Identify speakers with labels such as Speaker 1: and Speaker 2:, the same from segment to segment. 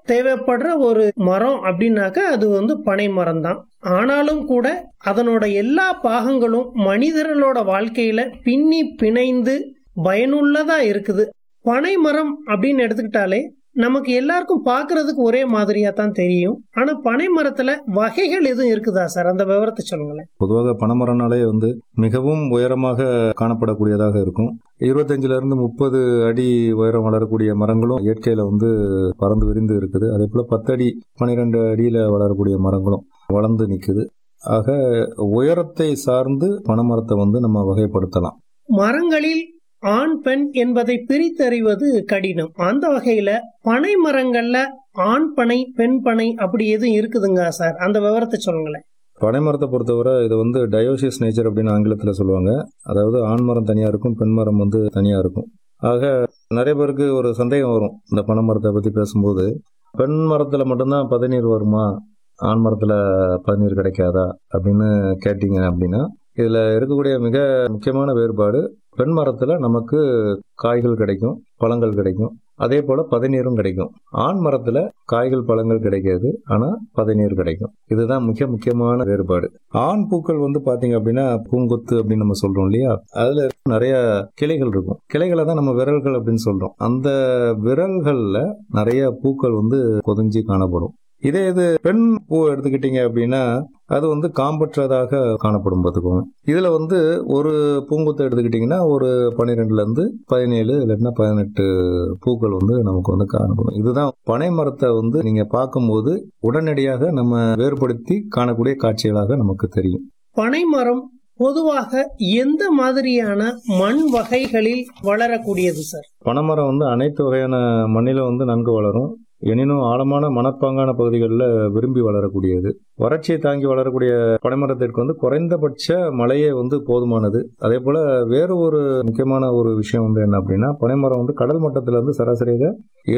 Speaker 1: தேவைப்படுற ஒரு மரம் அப்படின்னாக்கா அது வந்து பனை மரம் தான் ஆனாலும் கூட அதனோட எல்லா பாகங்களும் மனிதர்களோட வாழ்க்கையில பின்னி பிணைந்து பயனுள்ளதா இருக்குது பனை மரம் அப்படின்னு எடுத்துக்கிட்டாலே நமக்கு எல்லாருக்கும் பார்க்கிறதுக்கு ஒரே மாதிரியா தான் தெரியும் ஆனா பனை மரத்துல வகைகள் எதுவும் இருக்குதா சார் அந்த விவரத்தை சொல்லுங்களேன்
Speaker 2: பொதுவாக பனைமரம்னாலே வந்து மிகவும் உயரமாக காணப்படக்கூடியதாக இருக்கும் இருபத்தஞ்சுல இருந்து முப்பது அடி உயரம் வளரக்கூடிய மரங்களும் இயற்கையில வந்து பறந்து விரிந்து இருக்குது அதே போல பத்து அடி பன்னிரெண்டு அடியில வளரக்கூடிய மரங்களும் வளர்ந்து நிக்குது ஆக உயரத்தை சார்ந்து பனைமரத்தை வந்து நம்ம வகைப்படுத்தலாம்
Speaker 1: மரங்களில் ஆண் பெண் என்பதை பிரித்தறிவது கடினம் அந்த வகையில பனை மரங்கள்ல ஆண் பனை பெண் பனை அப்படி எதுவும் இருக்குதுங்க சார் அந்த விவரத்தை சொல்லுங்களேன்
Speaker 2: பனைமரத்தை பொறுத்தவரை இது வந்து டயோசிஸ் நேச்சர் அப்படின்னு ஆங்கிலத்தில் சொல்லுவாங்க அதாவது ஆண் மரம் தனியாக இருக்கும் பெண் மரம் வந்து தனியாக இருக்கும் ஆக நிறைய பேருக்கு ஒரு சந்தேகம் வரும் இந்த பனைமரத்தை பற்றி பேசும்போது பெண் மரத்தில் மட்டும்தான் பதநீர் வருமா ஆண் மரத்தில் பதநீர் கிடைக்காதா அப்படின்னு கேட்டிங்க அப்படின்னா இதில் இருக்கக்கூடிய மிக முக்கியமான வேறுபாடு பெண் மரத்தில் நமக்கு காய்கள் கிடைக்கும் பழங்கள் கிடைக்கும் அதே போல பதநீரும் கிடைக்கும் ஆண் மரத்துல காய்கள் பழங்கள் கிடைக்காது ஆனா பதநீர் கிடைக்கும் இதுதான் மிக முக்கியமான வேறுபாடு ஆண் பூக்கள் வந்து பாத்தீங்க அப்படின்னா பூங்கொத்து அப்படின்னு நம்ம சொல்றோம் இல்லையா அதுல நிறைய கிளைகள் இருக்கும் கிளைகளை தான் நம்ம விரல்கள் அப்படின்னு சொல்றோம் அந்த விரல்கள்ல நிறைய பூக்கள் வந்து பொதிஞ்சு காணப்படும் இதே இது பெண் பூ எடுத்துக்கிட்டீங்க அப்படின்னா அது வந்து காம்பற்றதாக காணப்படும் பார்த்துக்கோங்க இதுல வந்து ஒரு பூங்குத்தை எடுத்துக்கிட்டிங்கன்னா ஒரு பன்னிரெண்டுல இருந்து பதினேழு இல்லைன்னா பதினெட்டு பூக்கள் வந்து நமக்கு வந்து காணப்படும் இதுதான் பனை மரத்தை வந்து நீங்க பார்க்கும்போது உடனடியாக நம்ம வேறுபடுத்தி காணக்கூடிய காட்சிகளாக நமக்கு தெரியும்
Speaker 1: பனை மரம் பொதுவாக எந்த மாதிரியான மண் வகைகளில் வளரக்கூடியது சார்
Speaker 2: பனைமரம் வந்து அனைத்து வகையான மண்ணிலும் வந்து நன்கு வளரும் எனினும் ஆழமான மணற்பாங்கான பகுதிகளில் விரும்பி வளரக்கூடியது வறட்சியை தாங்கி வளரக்கூடிய பனைமரத்திற்கு வந்து குறைந்தபட்ச மழையே வந்து போதுமானது அதே போல வேறு ஒரு முக்கியமான ஒரு விஷயம் வந்து என்ன அப்படின்னா பனைமரம் வந்து கடல் மட்டத்துல இருந்து சராசரியாக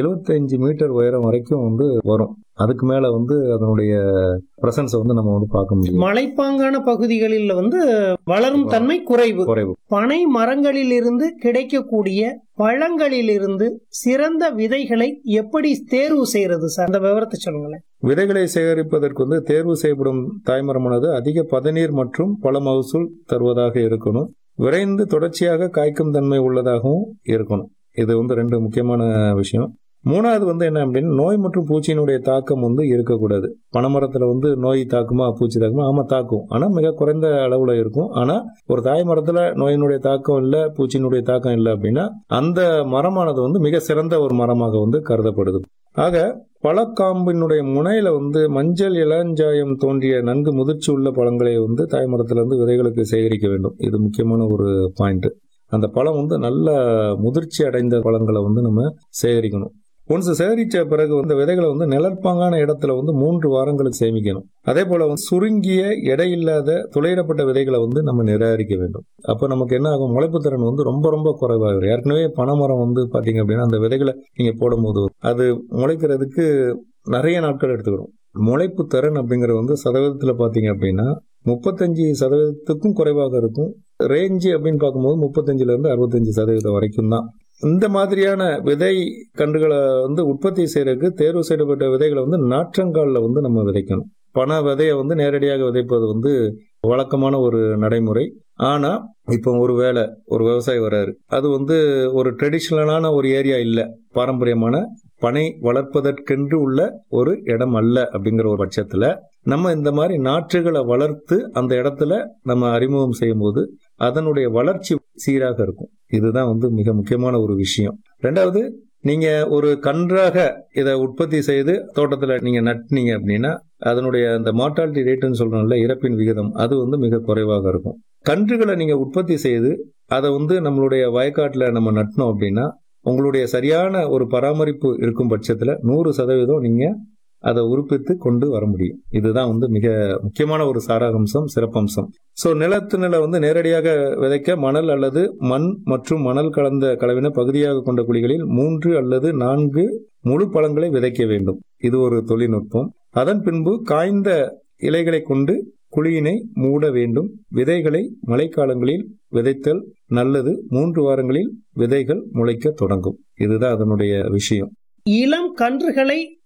Speaker 2: 75 மீட்டர் உயரம் வரைக்கும் வந்து வரும் அதுக்கு மேல வந்து அதனுடைய பிரசன்ஸை வந்து நம்ம வந்து பார்க்க முடியும்
Speaker 1: மலைப்பாங்கான பகுதிகளில் வந்து வளரும் தன்மை குறைவு
Speaker 2: குறைவு
Speaker 1: பனை மரங்களிலிருந்து கிடைக்கக்கூடிய பழங்களிலிருந்து சிறந்த விதைகளை எப்படி தேர்வு செய்யறது சார் அந்த விவரத்தை சொல்லுங்களேன்
Speaker 2: விதைகளை சேகரிப்பதற்கு வந்து தேர்வு செய்யப்படும் தாய்மரமானது அதிக பதநீர் மற்றும் பல மகசூல் தருவதாக இருக்கணும் விரைந்து தொடர்ச்சியாக காய்க்கும் தன்மை உள்ளதாகவும் இருக்கணும் இது வந்து ரெண்டு முக்கியமான விஷயம் மூணாவது வந்து என்ன அப்படின்னா நோய் மற்றும் பூச்சியினுடைய தாக்கம் வந்து இருக்கக்கூடாது பனைமரத்துல வந்து நோய் தாக்குமா பூச்சி தாக்குமா ஆமா தாக்கும் ஆனா மிக குறைந்த அளவுல இருக்கும் ஆனா ஒரு தாய் மரத்துல நோயினுடைய தாக்கம் இல்ல பூச்சியினுடைய தாக்கம் இல்லை அப்படின்னா அந்த மரமானது வந்து மிக சிறந்த ஒரு மரமாக வந்து கருதப்படுது ஆக பழக்காம்பினுடைய முனையில வந்து மஞ்சள் இளஞ்சாயம் தோன்றிய நன்கு முதிர்ச்சி உள்ள பழங்களை வந்து தாய்மரத்துல இருந்து விதைகளுக்கு சேகரிக்க வேண்டும் இது முக்கியமான ஒரு பாயிண்ட் அந்த பழம் வந்து நல்ல முதிர்ச்சி அடைந்த பழங்களை வந்து நம்ம சேகரிக்கணும் ஒன்ஸ் சேகரிச்ச பிறகு வந்து விதைகளை வந்து நிழற்பாங்கான இடத்துல வந்து மூன்று வாரங்களுக்கு சேமிக்கணும் அதே போல வந்து சுருங்கிய எடையில்லாத துளையிடப்பட்ட விதைகளை வந்து நம்ம நிராகரிக்க வேண்டும் அப்ப நமக்கு என்ன ஆகும் முளைப்பு திறன் வந்து ரொம்ப ரொம்ப குறைவாகும் ஏற்கனவே பனைமரம் வந்து பாத்தீங்க அப்படின்னா அந்த விதைகளை நீங்க போடும்போது அது முளைக்கிறதுக்கு நிறைய நாட்கள் எடுத்துக்கிறோம் முளைப்பு திறன் அப்படிங்கிறது வந்து சதவீதத்துல பாத்தீங்க அப்படின்னா முப்பத்தஞ்சு சதவீதத்துக்கும் குறைவாக இருக்கும் ரேஞ்சு அப்படின்னு பார்க்கும்போது முப்பத்தஞ்சுல இருந்து அறுபத்தஞ்சு சதவீதம் வரைக்கும் தான் இந்த மாதிரியான விதை கன்றுகளை வந்து உற்பத்தி செய்யறதுக்கு தேர்வு செய்யப்பட்ட விதைகளை வந்து நாற்றங்காலில் வந்து நம்ம விதைக்கணும் பண விதையை வந்து நேரடியாக விதைப்பது வந்து வழக்கமான ஒரு நடைமுறை ஆனா இப்போ ஒரு வேலை ஒரு விவசாயி வர்றாரு அது வந்து ஒரு ட்ரெடிஷ்னலான ஒரு ஏரியா இல்ல பாரம்பரியமான பனை வளர்ப்பதற்கென்று உள்ள ஒரு இடம் அல்ல அப்படிங்கிற ஒரு பட்சத்துல நம்ம இந்த மாதிரி நாற்றுகளை வளர்த்து அந்த இடத்துல நம்ம அறிமுகம் செய்யும் போது அதனுடைய வளர்ச்சி சீராக இருக்கும் இதுதான் வந்து மிக முக்கியமான ஒரு விஷயம் ரெண்டாவது நீங்க ஒரு கன்றாக இதை உற்பத்தி செய்து தோட்டத்துல நீங்க நட்டினீங்க அப்படின்னா அதனுடைய அந்த மார்டாலிட்டி ரேட்டுன்னு சொல்றோம்ல இறப்பின் விகிதம் அது வந்து மிக குறைவாக இருக்கும் கன்றுகளை நீங்க உற்பத்தி செய்து அதை வந்து நம்மளுடைய வயக்காட்டுல நம்ம நட்டினோம் அப்படின்னா உங்களுடைய சரியான ஒரு பராமரிப்பு இருக்கும் பட்சத்துல நூறு சதவீதம் நீங்க அதை உறுப்பித்து கொண்டு வர முடியும் இதுதான் வந்து மிக முக்கியமான ஒரு சாராம்சம் சிறப்பம்சம் சோ நிலத்து நில வந்து நேரடியாக விதைக்க மணல் அல்லது மண் மற்றும் மணல் கலந்த கலவின பகுதியாக கொண்ட குழிகளில் மூன்று அல்லது நான்கு முழு பழங்களை விதைக்க வேண்டும் இது ஒரு தொழில்நுட்பம் அதன் பின்பு காய்ந்த இலைகளை கொண்டு குழியினை மூட வேண்டும் விதைகளை மழைக்காலங்களில் விதைத்தல் நல்லது மூன்று வாரங்களில் விதைகள் முளைக்க தொடங்கும் இதுதான் அதனுடைய விஷயம்
Speaker 1: இளம் கன்றுகளை